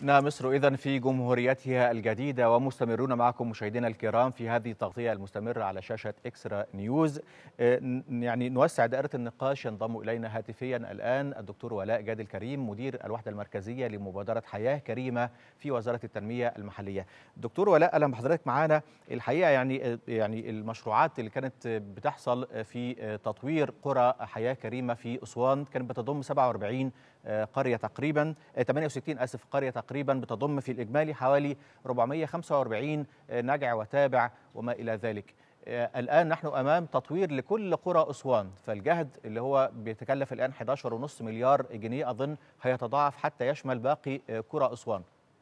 إنها مصر إذا في جمهوريتها الجديدة ومستمرون معكم مشاهدينا الكرام في هذه التغطية المستمرة على شاشة إكسترا نيوز يعني نوسع دائرة النقاش ينضم إلينا هاتفيا الآن الدكتور ولاء جاد الكريم مدير الوحدة المركزية لمبادرة حياة كريمة في وزارة التنمية المحلية دكتور ولاء أهلا بحضرتك معانا الحقيقة يعني يعني المشروعات اللي كانت بتحصل في تطوير قرى حياة كريمة في أسوان كانت بتضم 47 قرية تقريبا 68 أسف قرية تقريبا بتضم في الإجمالي حوالي 445 نجع وتابع وما إلى ذلك الآن نحن أمام تطوير لكل قرى أسوان فالجهد اللي هو بيتكلف الآن 11.5 مليار جنيه أظن هيتضاعف حتى يشمل باقي قرى أسوان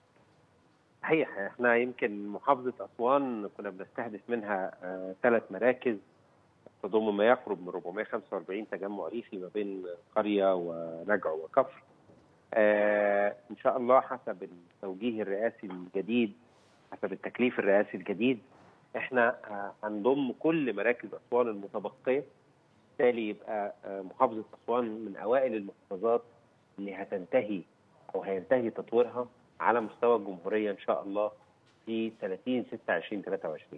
صحيح احنا يمكن محافظة أسوان كنا بنستهدف منها ثلاث مراكز تضم ما يقرب من 445 تجمع ريفي ما بين قرية ونجع وكفر آه ان شاء الله حسب التوجيه الرئاسي الجديد حسب التكليف الرئاسي الجديد احنا آه هنضم كل مراكز اسوان المتبقيه بالتالي يبقى آه محافظه اسوان من اوائل المحافظات اللي هتنتهي او هينتهي تطويرها على مستوى الجمهوريه ان شاء الله في 30 6 20 23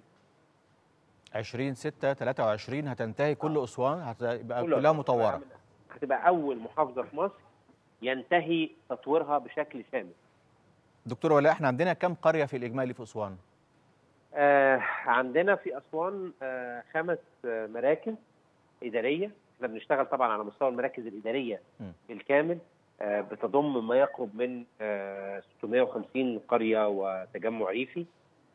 20 6 23 هتنتهي كل اسوان هتبقى كلها مطوره هتبقى اول محافظه في مصر ينتهي تطويرها بشكل شامل دكتور ولاء احنا عندنا كم قريه في الاجمالي في اسوان آه عندنا في اسوان آه خمس آه مراكز اداريه احنا بنشتغل طبعا على مستوى المراكز الاداريه م. بالكامل آه بتضم ما يقرب من آه 650 قريه وتجمع ريفي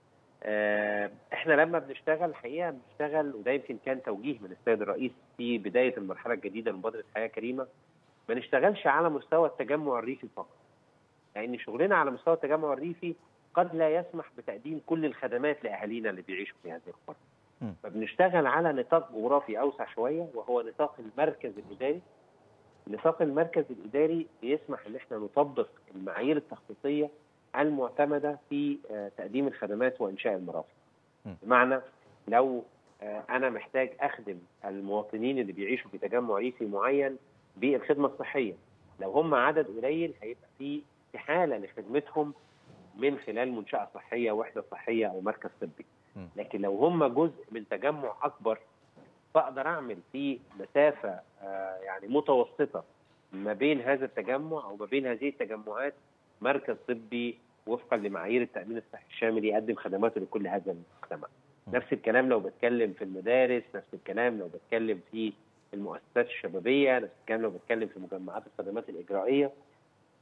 آه احنا لما بنشتغل الحقيقه بنشتغل وده يمكن كان توجيه من السيد الرئيس في بدايه المرحله الجديده لمبادره حياه كريمه ما نشتغلش على مستوى التجمع الريفي فقط لان يعني شغلنا على مستوى التجمع الريفي قد لا يسمح بتقديم كل الخدمات لاهالينا اللي بيعيشوا في هذه القرى فبنشتغل على نطاق جغرافي اوسع شويه وهو نطاق المركز الاداري نطاق المركز الاداري بيسمح ان احنا نطبق المعايير التخطيطيه المعتمده في تقديم الخدمات وانشاء المرافق بمعنى لو انا محتاج اخدم المواطنين اللي بيعيشوا في تجمع ريفي معين بالخدمه الصحيه لو هم عدد قليل هيبقى في استحاله لخدمتهم من خلال منشاه صحيه وحده صحيه او مركز طبي لكن لو هم جزء من تجمع اكبر فاقدر اعمل في مسافه يعني متوسطه ما بين هذا التجمع او ما بين هذه التجمعات مركز طبي وفقا لمعايير التامين الصحي الشامل يقدم خدماته لكل هذا المجتمع نفس الكلام لو بتكلم في المدارس نفس الكلام لو بتكلم في المؤسسات الشبابيه نفس الكلام لو بتكلم في مجمعات الخدمات الاجرائيه ف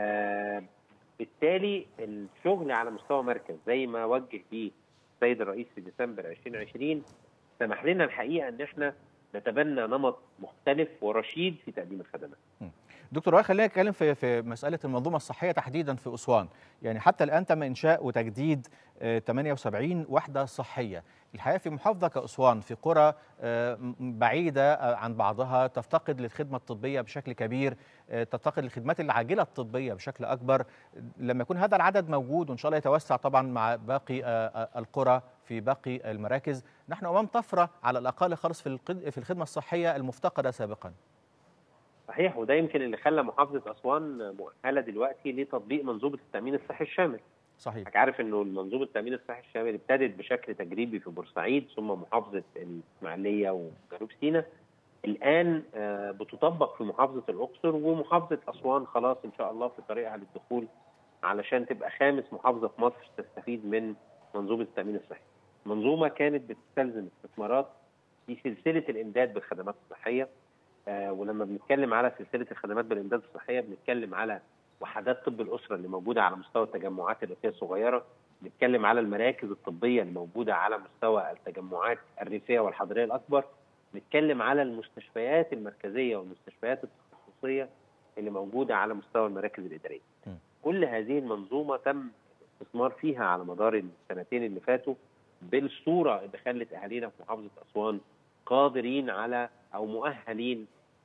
بالتالي الشغل على مستوى مركز زي ما وجه به السيد الرئيس في ديسمبر 2020 سمح لنا الحقيقه ان احنا نتبنى نمط مختلف ورشيد في تقديم الخدمات. دكتور وائل خلينا نتكلم في في مساله المنظومه الصحيه تحديدا في اسوان، يعني حتى الان تم انشاء وتجديد 78 وحده صحيه، الحقيقه في محافظه كاسوان في قرى بعيده عن بعضها تفتقد للخدمه الطبيه بشكل كبير، تفتقد للخدمات العاجله الطبيه بشكل اكبر، لما يكون هذا العدد موجود وان شاء الله يتوسع طبعا مع باقي القرى في باقي المراكز، نحن امام طفره على الاقل خالص في في الخدمه الصحيه المفتقده سابقا. صحيح وده يمكن اللي خلى محافظه اسوان مؤهله دلوقتي لتطبيق منظومه التامين الصحي الشامل. صحيح. حضرتك عارف انه منظومه التامين الصحي الشامل ابتدت بشكل تجريبي في بورسعيد ثم محافظه الاسماعيليه وجنوب سيناء. الان بتطبق في محافظه الاقصر ومحافظه اسوان خلاص ان شاء الله في طريقها للدخول علشان تبقى خامس محافظه في مصر تستفيد من منظومه التامين الصحي. منظومه كانت بتستلزم استثمارات في سلسله الامداد بالخدمات الصحيه آه ولما بنتكلم على سلسله الخدمات بالامداد الصحيه بنتكلم على وحدات طب الاسره اللي موجوده على مستوى التجمعات الريفيه الصغيره بنتكلم على المراكز الطبيه اللي موجوده على مستوى التجمعات الريفيه والحضريه الاكبر بنتكلم على المستشفيات المركزيه والمستشفيات التخصصيه اللي موجوده على مستوى المراكز الاداريه م. كل هذه المنظومه تم الاستثمار فيها على مدار السنتين اللي فاتوا بالصوره اللي خلت اهالينا في محافظه اسوان قادرين على او مؤهلين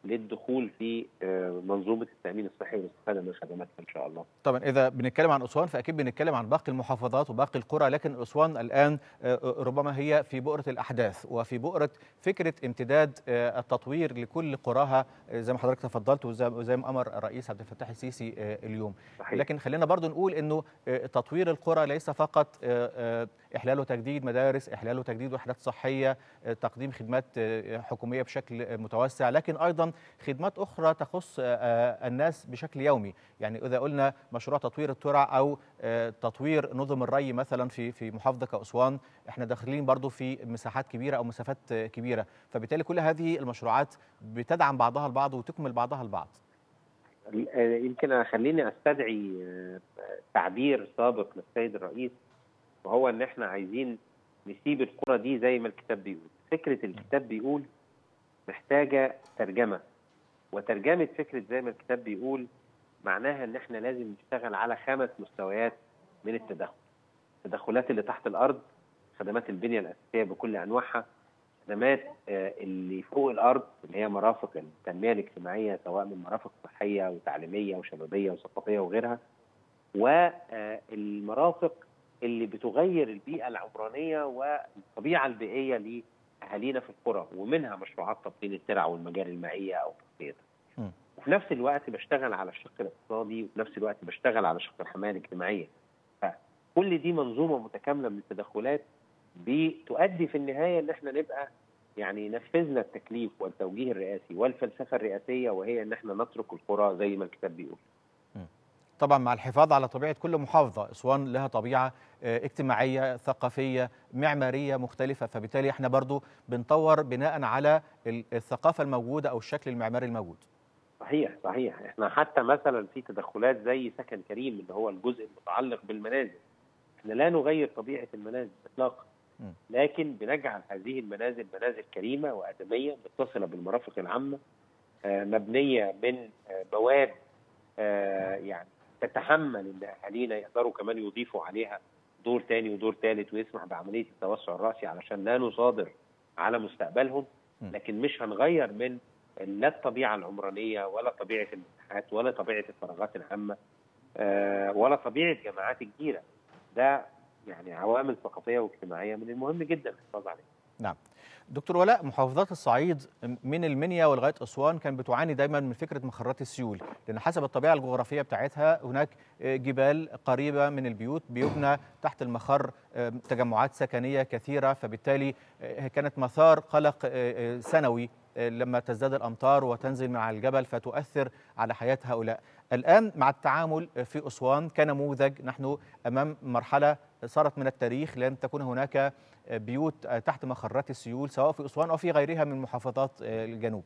للدخول في منظومه التامين الصحي والاستفاده من خدماتها ان شاء الله. طبعا اذا بنتكلم عن اسوان فاكيد بنتكلم عن باقي المحافظات وباقي القرى لكن اسوان الان ربما هي في بؤره الاحداث وفي بؤره فكره امتداد التطوير لكل قراها زي ما حضرتك تفضلت وزي ما امر الرئيس عبد الفتاح السيسي اليوم. صحيح. لكن خلينا برضو نقول انه تطوير القرى ليس فقط احلال وتجديد مدارس، احلال وتجديد وحدات صحيه، تقديم خدمات حكوميه بشكل متوسع لكن ايضا خدمات اخرى تخص الناس بشكل يومي يعني اذا قلنا مشروع تطوير الترع او تطوير نظم الري مثلا في في محافظه كاسوان احنا داخلين برضو في مساحات كبيره او مسافات كبيره فبالتالي كل هذه المشروعات بتدعم بعضها البعض وتكمل بعضها البعض يمكن خليني استدعي تعبير سابق للسيد الرئيس وهو ان احنا عايزين نسيب القرى دي زي ما الكتاب بيقول فكره الكتاب بيقول محتاجه ترجمه وترجمه فكره زي ما الكتاب بيقول معناها ان احنا لازم نشتغل على خمس مستويات من التدخل التدخلات اللي تحت الارض خدمات البنيه الاساسيه بكل انواعها خدمات اللي فوق الارض اللي هي مرافق التنميه الاجتماعيه سواء من مرافق صحيه وتعليميه وشبابيه وثقافيه وغيرها والمرافق اللي بتغير البيئه العمرانيه والطبيعه البيئيه لاهالينا في القرى ومنها مشروعات تبطين الترع والمجاري المائيه او تغطيتها. وفي نفس الوقت بشتغل على الشق الاقتصادي وفي نفس الوقت بشتغل على شق الحمايه الاجتماعيه. فكل دي منظومه متكامله من التدخلات بتؤدي في النهايه ان احنا نبقى يعني نفذنا التكليف والتوجيه الرئاسي والفلسفه الرئاسيه وهي ان احنا نترك القرى زي ما الكتاب بيقول. طبعا مع الحفاظ على طبيعه كل محافظه، اسوان لها طبيعه اجتماعيه، ثقافيه، معماريه مختلفه، فبالتالي احنا برضو بنطور بناء على الثقافه الموجوده او الشكل المعماري الموجود. صحيح صحيح، احنا حتى مثلا في تدخلات زي سكن كريم اللي هو الجزء المتعلق بالمنازل. احنا لا نغير طبيعه المنازل اطلاقا. لكن بنجعل هذه المنازل منازل كريمه وادميه متصله بالمرافق العامه مبنيه من بواب يعني تتحمل ان اهالينا يقدروا كمان يضيفوا عليها دور تاني ودور ثالث ويسمح بعمليه التوسع الراسي علشان لا نصادر على مستقبلهم لكن مش هنغير من لا الطبيعه العمرانيه ولا طبيعه المساحات ولا طبيعه الفراغات العامه ولا طبيعه جماعات الجيره ده يعني عوامل ثقافيه واجتماعيه من المهم جدا الحفاظ عليها. نعم. دكتور ولاء محافظات الصعيد من المنيا ولغايه اسوان كان بتعاني دايما من فكره مخرات السيول لان حسب الطبيعه الجغرافيه بتاعتها هناك جبال قريبه من البيوت بيبنى تحت المخر تجمعات سكنيه كثيره فبالتالي كانت مثار قلق سنوي لما تزداد الامطار وتنزل من على الجبل فتؤثر على حياه هؤلاء. الان مع التعامل في اسوان كنموذج نحن امام مرحله صارت من التاريخ لن تكون هناك بيوت تحت مخرات السيول سواء في اسوان او في غيرها من محافظات الجنوب.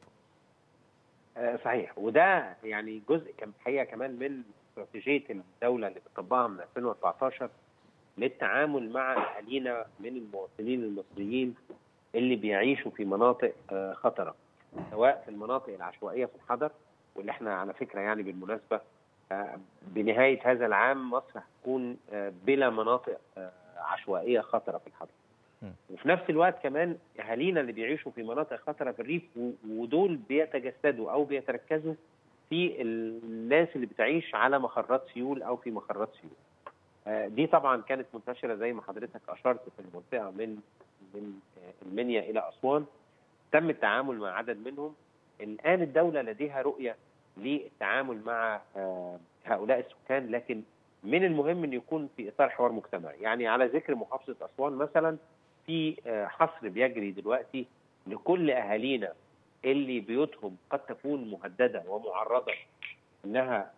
صحيح وده يعني جزء كان الحقيقه كمان من استراتيجيه الدوله اللي بتطبقها من 2014 للتعامل مع اهالينا من المواطنين المصريين اللي بيعيشوا في مناطق خطره سواء في المناطق العشوائيه في الحضر واللي احنا على فكره يعني بالمناسبه بنهايه هذا العام مصر هتكون بلا مناطق عشوائيه خطره في الحضر. وفي نفس الوقت كمان اهالينا اللي بيعيشوا في مناطق خطره في الريف ودول بيتجسدوا او بيتركزوا في الناس اللي بتعيش على مخرات سيول او في مخرات سيول. دي طبعا كانت منتشره زي ما حضرتك اشرت في المنطقه من من المنيا الى اسوان تم التعامل مع عدد منهم الان الدوله لديها رؤيه للتعامل مع هؤلاء السكان لكن من المهم ان يكون في اطار حوار مجتمعي يعني على ذكر محافظه اسوان مثلا في حصر بيجري دلوقتي لكل اهالينا اللي بيوتهم قد تكون مهدده ومعرضه انها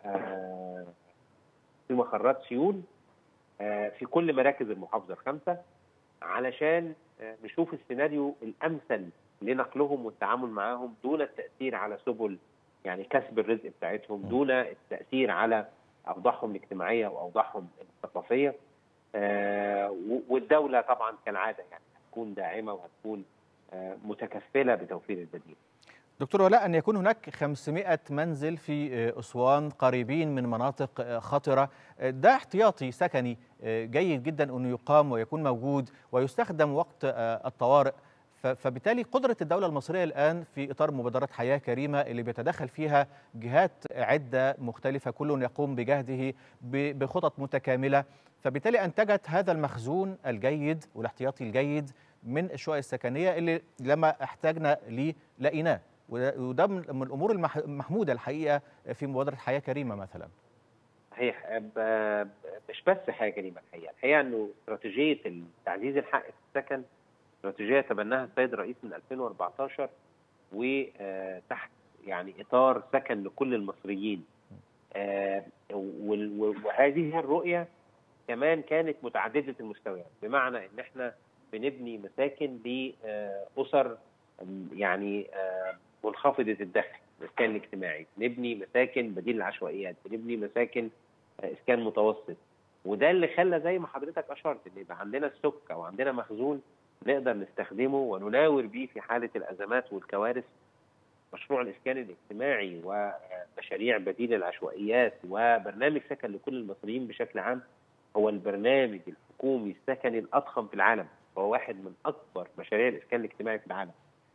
في مخرات سيول في كل مراكز المحافظه الخمسه علشان نشوف السيناريو الامثل لنقلهم والتعامل معهم دون التاثير على سبل يعني كسب الرزق بتاعتهم دون التاثير على اوضاعهم الاجتماعيه واوضاعهم الثقافيه آه والدوله طبعا كالعاده يعني هتكون داعمه وهتكون آه متكفله بتوفير البديل. دكتور ولاء ان يكون هناك 500 منزل في اسوان قريبين من مناطق خطره ده احتياطي سكني جيد جدا انه يقام ويكون موجود ويستخدم وقت الطوارئ فبالتالي قدرة الدولة المصرية الآن في إطار مبادرة حياة كريمة اللي بيتدخل فيها جهات عدة مختلفة كل يقوم بجهده بخطط متكاملة فبالتالي أنتجت هذا المخزون الجيد والاحتياطي الجيد من الشقق السكنية اللي لما احتاجنا ليه لقيناه وده من الأمور المحمودة الحقيقة في مبادرة حياة كريمة مثلا صحيح مش بس حياة كريمة الحقيقة الحقيقة أنه استراتيجية تعزيز الحق في السكن استراتيجيه تبناها السيد الرئيس من 2014 وتحت يعني اطار سكن لكل المصريين وهذه الرؤيه كمان كانت متعدده المستويات بمعنى ان احنا بنبني مساكن لاسر يعني منخفضه الدخل الاسكان الاجتماعي نبني مساكن بديل العشوائيات بنبني مساكن اسكان متوسط وده اللي خلى زي ما حضرتك اشرت ان يبقى عندنا السكه وعندنا مخزون نقدر نستخدمه ونناور به في حالة الأزمات والكوارث مشروع الإسكان الاجتماعي ومشاريع بديل العشوائيات وبرنامج سكن لكل المصريين بشكل عام هو البرنامج الحكومي السكني الأضخم في العالم وهو واحد من أكبر مشاريع الإسكان الاجتماعي في العالم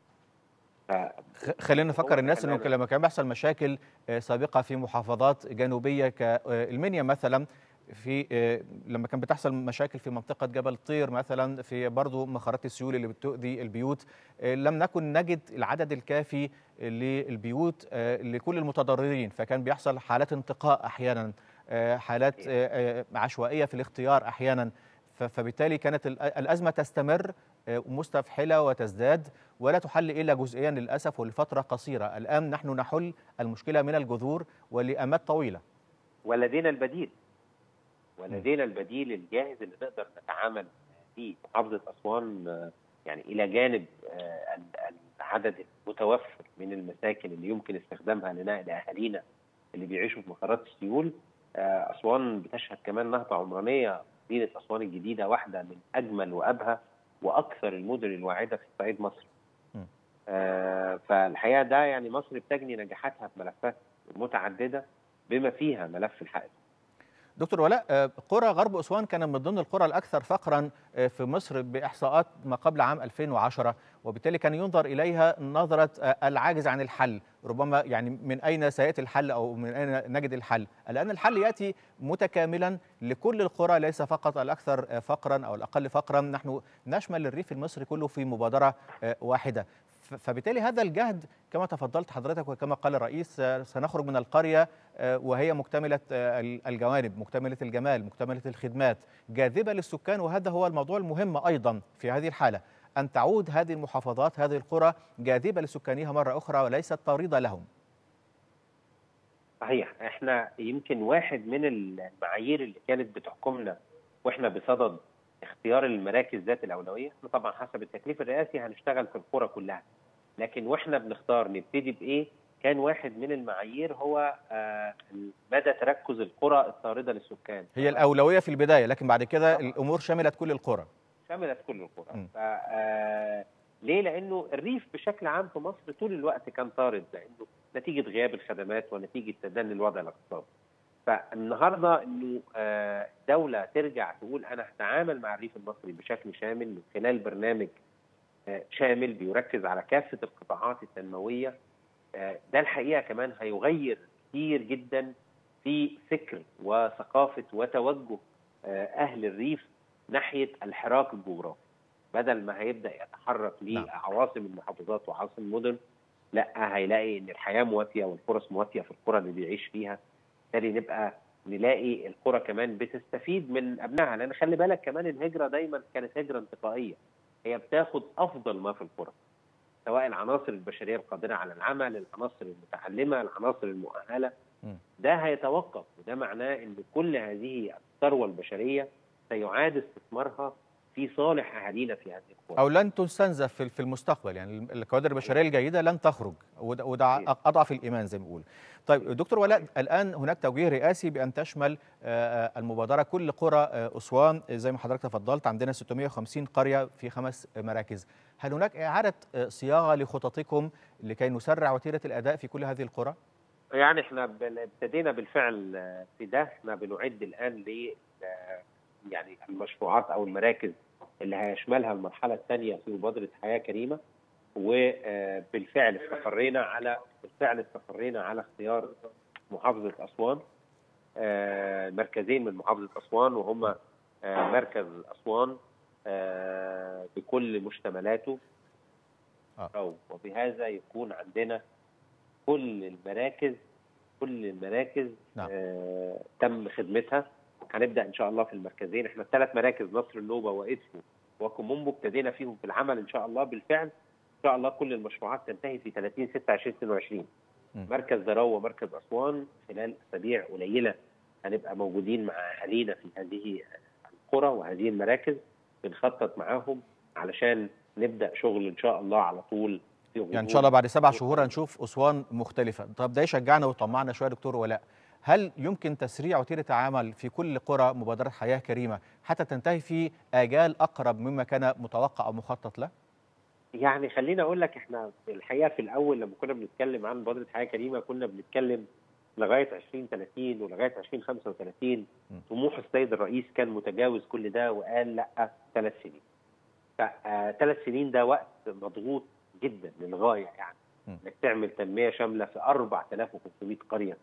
خلينا نفكر الناس انه لما كان بيحصل مشاكل سابقه في محافظات جنوبيه كالمنيا مثلا في لما كان بتحصل مشاكل في منطقة جبل طير مثلا في برضو مخارات السيول اللي بتؤذي البيوت لم نكن نجد العدد الكافي للبيوت لكل المتضررين فكان بيحصل حالات انتقاء أحيانا حالات عشوائية في الاختيار أحيانا فبالتالي كانت الأزمة تستمر مستفحلة وتزداد ولا تحل إلا جزئيا للأسف ولفترة قصيرة الآن نحن نحل المشكلة من الجذور ولأمات طويلة ولدينا البديل ولدينا البديل الجاهز اللي نقدر نتعامل فيه محافظه اسوان يعني الى جانب العدد المتوفر من المساكن اللي يمكن استخدامها لنقل اهالينا اللي بيعيشوا في مخارات السيول اسوان بتشهد كمان نهضه عمرانيه مدينه اسوان الجديده واحده من اجمل وابهى واكثر المدن الواعده في صعيد مصر. آه فالحقيقه ده يعني مصر بتجني نجاحاتها في ملفات متعدده بما فيها ملف الحق دكتور ولاء قرى غرب أسوان كان من ضمن القرى الأكثر فقرا في مصر بإحصاءات ما قبل عام 2010 وبالتالي كان ينظر إليها نظرة العاجز عن الحل ربما يعني من أين سيأتي الحل أو من أين نجد الحل الآن الحل يأتي متكاملا لكل القرى ليس فقط الأكثر فقرا أو الأقل فقرا نحن نشمل الريف المصري كله في مبادرة واحدة فبالتالي هذا الجهد كما تفضلت حضرتك وكما قال الرئيس سنخرج من القرية وهي مكتملة الجوانب مكتملة الجمال مكتملة الخدمات جاذبة للسكان وهذا هو الموضوع المهم أيضا في هذه الحالة أن تعود هذه المحافظات هذه القرى جاذبة لسكانها مرة أخرى وليست طاردة لهم صحيح احنا يمكن واحد من المعايير اللي كانت بتحكمنا واحنا بصدد اختيار المراكز ذات الاولويه احنا طبعا حسب التكليف الرئاسي هنشتغل في القرى كلها لكن واحنا بنختار نبتدي بايه كان واحد من المعايير هو آه مدى تركز القرى الطارده للسكان هي الاولويه في البدايه لكن بعد كده الامور شملت كل القرى شملت كل القرى ف آه ليه لانه الريف بشكل عام في مصر طول الوقت كان طارد لانه نتيجه غياب الخدمات ونتيجه تدني الوضع الاقتصادي فالنهارده انه دوله ترجع تقول انا هتعامل مع الريف المصري بشكل شامل من خلال برنامج شامل بيركز على كافه القطاعات التنمويه ده الحقيقه كمان هيغير كتير جدا في فكر وثقافه وتوجه اهل الريف ناحيه الحراك الجغرافي بدل ما هيبدا يتحرك لعواصم المحافظات وعواصم المدن لا هيلاقي ان الحياه مواتيه والفرص مواتيه في القرى اللي بيعيش فيها بالتالي نبقى نلاقي القرى كمان بتستفيد من ابنائها لان خلي بالك كمان الهجره دايما كانت هجره انتقائيه هي بتاخد افضل ما في القرى سواء العناصر البشريه القادره على العمل العناصر المتعلمه العناصر المؤهله ده هيتوقف وده معناه ان كل هذه الثروه البشريه سيعاد استثمارها في صالح اهالينا في هذه القرى او لن تستنزف في المستقبل يعني الكوادر البشريه الجيده لن تخرج وده اضعف الايمان زي ما بيقول طيب دكتور ولاء الان هناك توجيه رئاسي بان تشمل المبادره كل قرى اسوان زي ما حضرتك تفضلت عندنا 650 قريه في خمس مراكز هل هناك اعاده صياغه لخططكم لكي نسرع وتيره الاداء في كل هذه القرى يعني احنا ابتدينا بالفعل في ده احنا بنعد الان ل يعني المشروعات او المراكز اللي هيشملها المرحله الثانيه في مبادره حياه كريمه وبالفعل استقرينا على بالفعل استقرينا على اختيار محافظه اسوان مركزين من محافظه اسوان وهما مركز اسوان بكل مشتملاته آه. وبهذا يكون عندنا كل المراكز كل المراكز نعم. آه تم خدمتها هنبدا ان شاء الله في المركزين احنا الثلاث مراكز نصر النوبه وادفو وكومومبو ابتدينا فيهم في العمل ان شاء الله بالفعل ان شاء الله كل المشروعات تنتهي في 30 6 2022 م. مركز دراو ومركز اسوان خلال اسابيع قليله هنبقى موجودين مع اهالينا في هذه القرى وهذه المراكز بنخطط معاهم علشان نبدا شغل ان شاء الله على طول في يعني ان شاء الله بعد سبع شهور هنشوف اسوان مختلفه طب ده يشجعنا ويطمعنا شويه دكتور ولاء هل يمكن تسريع وتيره عمل في كل قرى مبادره حياه كريمه حتى تنتهي في اجال اقرب مما كان متوقع او مخطط له يعني خليني اقول لك احنا الحقيقه في الاول لما كنا بنتكلم عن مبادره حياه كريمه كنا بنتكلم لغايه 2030 ولغايه 2035 طموح السيد الرئيس كان متجاوز كل ده وقال لا ثلاث سنين ثلاث سنين ده وقت مضغوط جدا للغايه يعني انك تعمل تنميه شامله في 4500 قريه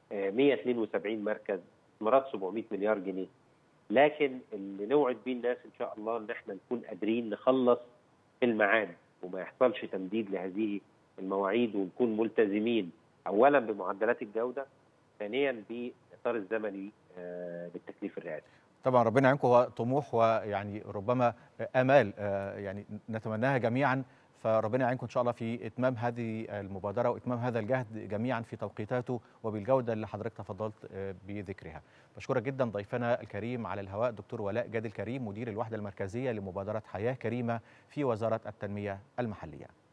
172 مركز استثمارات 700 مليار جنيه لكن اللي نوعد بيه الناس ان شاء الله ان احنا نكون قادرين نخلص في الميعاد وما يحصلش تمديد لهذه المواعيد ونكون ملتزمين اولا بمعدلات الجوده ثانيا بالاطار الزمني بالتكليف الرئاسي طبعا ربنا يعينكم هو طموح ويعني ربما امال يعني نتمناها جميعا فربنا يعينكم ان شاء الله في اتمام هذه المبادره واتمام هذا الجهد جميعا في توقيتاته وبالجوده اللي حضرتك تفضلت بذكرها. بشكرك جدا ضيفنا الكريم على الهواء دكتور ولاء جاد الكريم مدير الوحده المركزيه لمبادره حياه كريمه في وزاره التنميه المحليه.